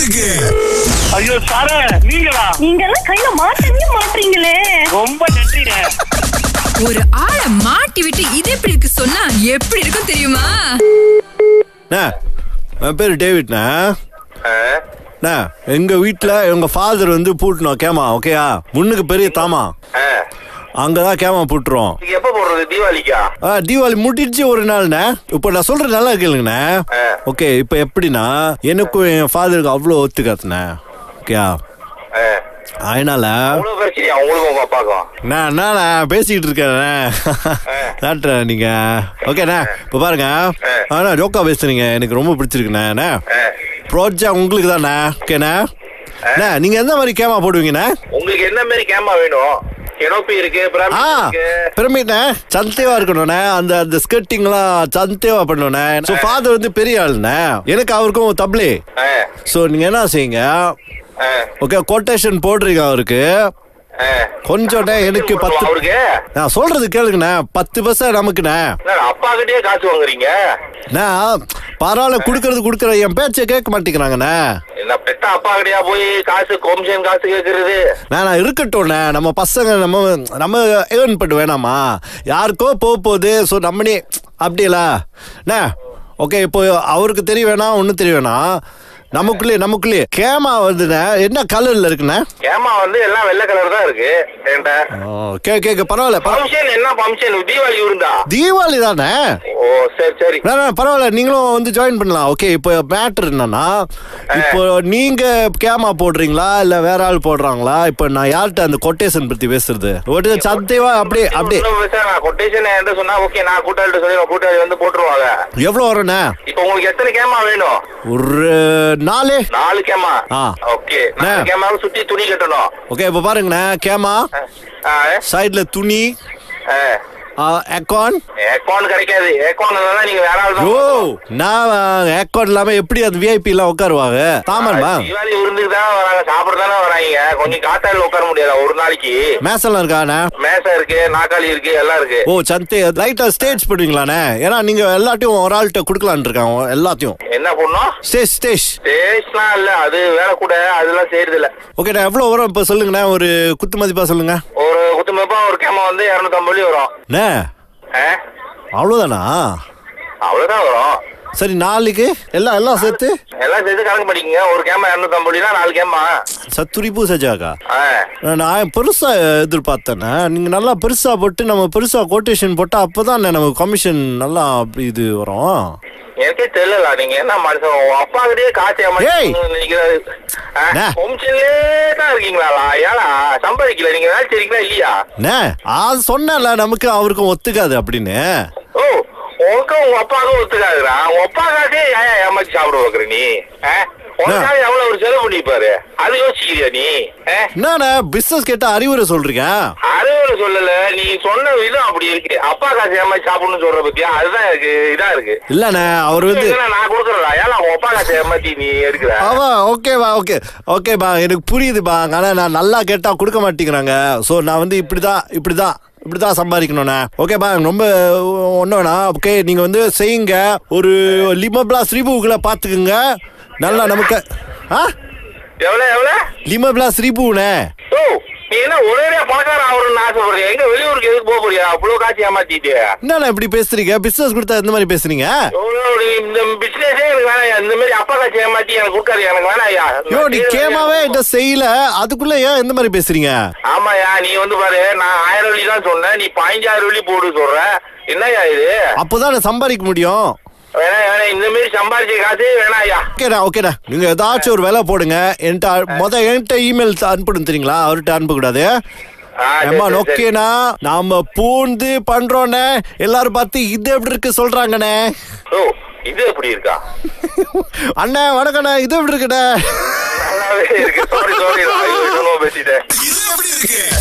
இருக்கு ஐயோ சார நீங்களா நீங்க எல்லாம் கையில மாட்டவே மாட்டீங்களே ரொம்ப நன்றிண்ணே ஒரு ஆளை மாட்டி விட்டு இது எப்படி இருக்கு சொன்னா எப்படி இருக்கும் தெரியுமா அண்ணா, என் பேர் டேவிட்ண்ணா அண்ணா, எங்க வீட்ல எங்க ஃபாதர் வந்து பூட்டணும் கேமா ஓகேயா முன்னுக்கு பெரிய தாமா அங்கதான் கேமா பூட்டுறோம் எப்ப போடுறது தீபாவளிக்கா ஆ, தீபாவளி முடிச்சு ஒரு நாள்ண்ணே இப்போ நான் சொல்றது நல்லா கேளுங்கண்ணே ஓகே இப்போ எப்படின்னா எனக்கும் என் ஃபாதருக்கு அவ்வளோ ஒத்துக்காத்துண்ணே ஓகேயா அதனால அவ்வளவு பிரச்சனையா அவங்களுக்கும் உங்க அப்பாக்கும் நான் என்னண்ணே பேசிக்கிட்டு இருக்கேண்ணே டாக்டர் நீங்க ஓகேண்ணே இப்போ பாருங்க ஆனா ஜோக்கா பேசுறீங்க எனக்கு ரொம்ப பிடிச்சிருக்குண்ணே ப்ராஜெக்ட் உங்களுக்கு தானே ஓகேண்ணே அண்ணே, நீங்க எந்த மாதிரி கேமா போடுவீங்கண்ணே உங்களுக்கு என்ன மாதிரி கேமா வேணும் கெனோப்பி இருக்கு ஆ பிரமிட் இருக்கு பிரமிட்ண்ணே சந்தேவா இருக்கணும்ண்ணே அந்த அந்த ஸ்கர்ட்டிங்லாம் சந்தேவா பண்ணணும்ண்ணே ஸோ ஃபாதர் வந்து பெரிய ஆளுண்ணே எனக்கு அவருக்கும் தப்ளி ஆ, ஸோ நீங்க என்ன செய்யுங்க ஆ, ஓகே கொட்டேஷன் போடுறீங்க அவருக்கு ஆ. கொஞ்சம்ண்ணே எனக்கு பத்து அவருக்கு நான் சொல்றது கேளுங்கண்ணே பத்து பைசா நமக்குண்ணே என்னடா, அப்பா கிட்டயே காசு வாங்குறீங்க நான் பரவாயில்ல குடுக்கறது குடுக்கற என் பேச்சை கேட்க மாட்டேங்கிறாங்கண்ணே என்ன பெத்த அப்பா கிட்டயா போய் காசு கொம்ஷன் காசு கேக்குறது நான் நான் இருக்கட்டும்ண்ணே நம்ம பசங்க நம்ம நம்ம ஏர்ன் பண்ண வேணாமா யாருக்கோ போக போகுது ஸோ நம்மனே அப்படியலா அண்ணே ஓகே இப்போ அவருக்கு தெரிய வேணாம் ஒன்றும் தெரிய வேணாம் நமக்குள்ளே நமக்குள்ளே கேமா வந்துண்ணே என்ன கலர்ல இருக்குண்ணே கேமா வந்து எல்லாம் வெள்ளை கலர் தான் இருக்கு என்கிட்ட ஓ, கே கேட்க பரவாயில்ல பரவ- ஃபங்க்ஷன் என்ன ஃபங்க்ஷன் தீபாவளி இருந்தா தீபாவளி தானே ஓ சரி சரி வேணா, பரவாயில்ல நீங்களும் வந்து ஜாயின் பண்ணலாம் ஓகே இப்போ மேட்ரு என்னன்னா இப்போ நீங்க கேமா போடுறீங்களா இல்ல வேற ஆள் போடுறாங்களா இப்போ நான் யார்கிட்ட அந்த கொட்டேஷன் பத்தி பேசுறது ஒரு சத்தியமா அப்படியே அப்படியே நான் கொட்டேஷன் என்கிட்ட சொன்னா ஓகே நான் கூட்டாளிட்ட சொல்லி கூட்டாளி வந்து போட்டுருவாங்க எவ்வளவு வரும்ண்ணே இப்போ உங்களுக்கு எத்தனை கேமா வேணும் ஒரு நாலு நாலு கேமா ஆ. ஓகே நாலு அண்ணே. கேமாவை சுத்தி துணி கட்டணும் ஓகே இப்போ பாருங்கண்ணே கேமா ஆ, சைடுல துணி ஆ. அக்கௌண்ட் ஏக்கான் கிடைக்காது ஏக்கான் இல்லைன்னா நீங்க வேற ஆள் ஓ தான் நான் அக்கௌண்ட் இல்லாம எப்படி அந்த விஐபி எல்லாம் உட்காருவாங்க தாமன்மா தீபாவளி விருந்துக்கு தான் வராங்க சாப்பிட தானே வராங்க கொஞ்சம் காத்தாடில உட்கார முடியாதா ஒரு நாளைக்கு மேசெல்லாம் இருக்காண்ணே மேசை இருக்கு நாக்காளி இருக்கு எல்லாம் இருக்கு ஓ சந்தே லைட்டா ஸ்டேஜ் பண்ணுவீங்களாண்ணே ஏன்னா நீங்க எல்லாத்தையும் ஒரு ஆள்கிட்ட கொடுக்கலான் இருக்காங்க எல்லாத்தையும் என்ன பண்ணும் ஸ்டேஜ் ஸ்டேஜ் டேஸ்ட்லாம் இல்ல அது வேலை கூட அதெல்லாம் செய்யறது இல்ல ஓகேண்ணா எவ்வளோ வரும் இப்போ சொல்லுங்கண்ணே ஒரு குத்து மதிப்பா சொல்லுங்க ஒரு குத்துமப்பா ஒரு கேமா வந்து இரநூத்தம்பது வரும் அண்ணே ஆ? அவ்வளோதானா அவ்வளவுதான் வரும் சரி நாளைக்கு எல்லாம் எல்லாம் சேர்த்து எல்லாம் சேர்த்து கணக்கு பண்ணிக்கங்க ஒரு கேமா இரநூத்தம்பதுனா நாலு கேமா சத்துரிப்பு சஜாக்கா ஆ நான் பெருசா எதிர்பார்த்தேண்ணே நீங்க நல்லா பெருசா போட்டு நம்ம பெருசா கோட்டேஷன் போட்டா அப்பதான் நமக்கு கமிஷன் நல்லா அப்படி இது வரும் எனக்கே தெரியல நீங்க என்ன மனுஷன் உங்க அப்பா கிட்டயே காசு ஏய்! நினைக்கிறாரு அண்ணே. பொம்சன்லே தான் இருக்கீங்களா ஏலா சம்பாதிக்கல நீங்க வேலை செய்றீங்களா இல்லையா அண்ணே அது சொன்னல நமக்கு அவருக்கும் ஒத்துக்காது அப்படின்னு ஓ உனக்கும் உங்க அப்பாவுக்கும் ஒத்துக்காதுடா உங்க அப்பா காசே ஏன் ஏமாத்தி சாப்பிட வைக்கிற நீ ஆ? உனக்காக எவ்வளவு ஒரு செலவு பண்ணிப்பாரு அது யோசிக்கிறியா நீ ஆ? என்னண்ணே பிசினஸ் கேட்டா அறிவுரை சொல்றீங்க அறிவுரை சொல்லல நீ சொன்ன விதம் அப்படி இருக்கு அப்பா காசு ஏமாத்தி சாப்பிடணும்னு சொல்ற பத்தியா அதுதான் எனக்கு இதா இருக்கு இல்லண்ணே அவர் வந்து இல்லைன்னா நான் கொடுக்குறேன் ஏன்னா உங்க அப்பா காசு ஏமாத்தி நீ எடுக்கிற அவா ஓகேவா ஓகே ஓகேப்பா எனக்கு புரியுதுப்பா ஆனா நான் நல்லா கேட்டா கொடுக்க மாட்டேங்கிறாங்க ஸோ நான் வந்து இப்படிதான் இப்படிதான் இப்படிதான் சம்பாதிக்கணும்ண்ணே ஓகேப்பா ரொம்ப ஒன்றும் வேணாம் ஓகே நீங்க வந்து செய்யுங்க ஒரு லிம பிளாஸ் ரீபூக்களை பார்த்துக்குங்க நல்லா நமக்கு ஆ எவ்வளவு எவ்வளவு லிம பிளாஸ் ரீபூண்ணே ஓ நீ என்ன ஒரே பணக்காரன் ஆகணும்னு ஆசைப்படுறியா எங்க வெளியூருக்கு எதுக்கு போக போறியா அவ்வளவு காசு ஏமாத்திட்டு என்னண்ணா இப்படி பேசுறீங்க பிசினஸ் கொடுத்தா இந்த மாதிரி பேசுறீங்க எவ்வளவு நீ இந்த பிசினஸே எனக்கு வேணாம் இந்த மாதிரி அப்பா காசு ஏமாத்தி எனக்கு கொடுக்காது எனக்கு வேணாயா யோ நீ கேமாவே என்கிட்ட செய்யல அதுக்குள்ள ஏன் இந்த மாதிரி பேசுறீங்க ஆமாயா நீ வந்து பாரு நான் ஆயிரம் வெள்ளி தான் சொன்னேன் நீ பதினஞ்சாயிரம் வெள்ளி போடு சொல்ற என்னய்யா இது அப்போதான் நான் சம்பாதிக்க முடியும் வேணா வேணா இந்த மாதிரி சம்பாதிச்ச காசு வேணாயா ஓகேடா ஓகேடா நீங்க ஏதாச்சும் ஒரு வேலை போடுங்க என்கிட்ட மொத என்கிட்ட இமெயில் அனுப்பணும் தெரியுங்களா அவர்கிட்ட அனுப்பக்கூடாது ஆ, சரி, ஏம்மா சரி, சரி. ஓகேண்ணா நாம பூந்து பண்றோண்ணே எல்லாரும் பார்த்து இது எப்படி இருக்கு சொல்றாங்கண்ணே ஓ இது எப்படி இருக்கா அண்ணே வணக்கண்ணே இது எப்படி இருக்குண்ணே நல்லாவே இருக்கு சாரி சாரி நான் பேசிட்டேன் இது எப்படி இருக்கு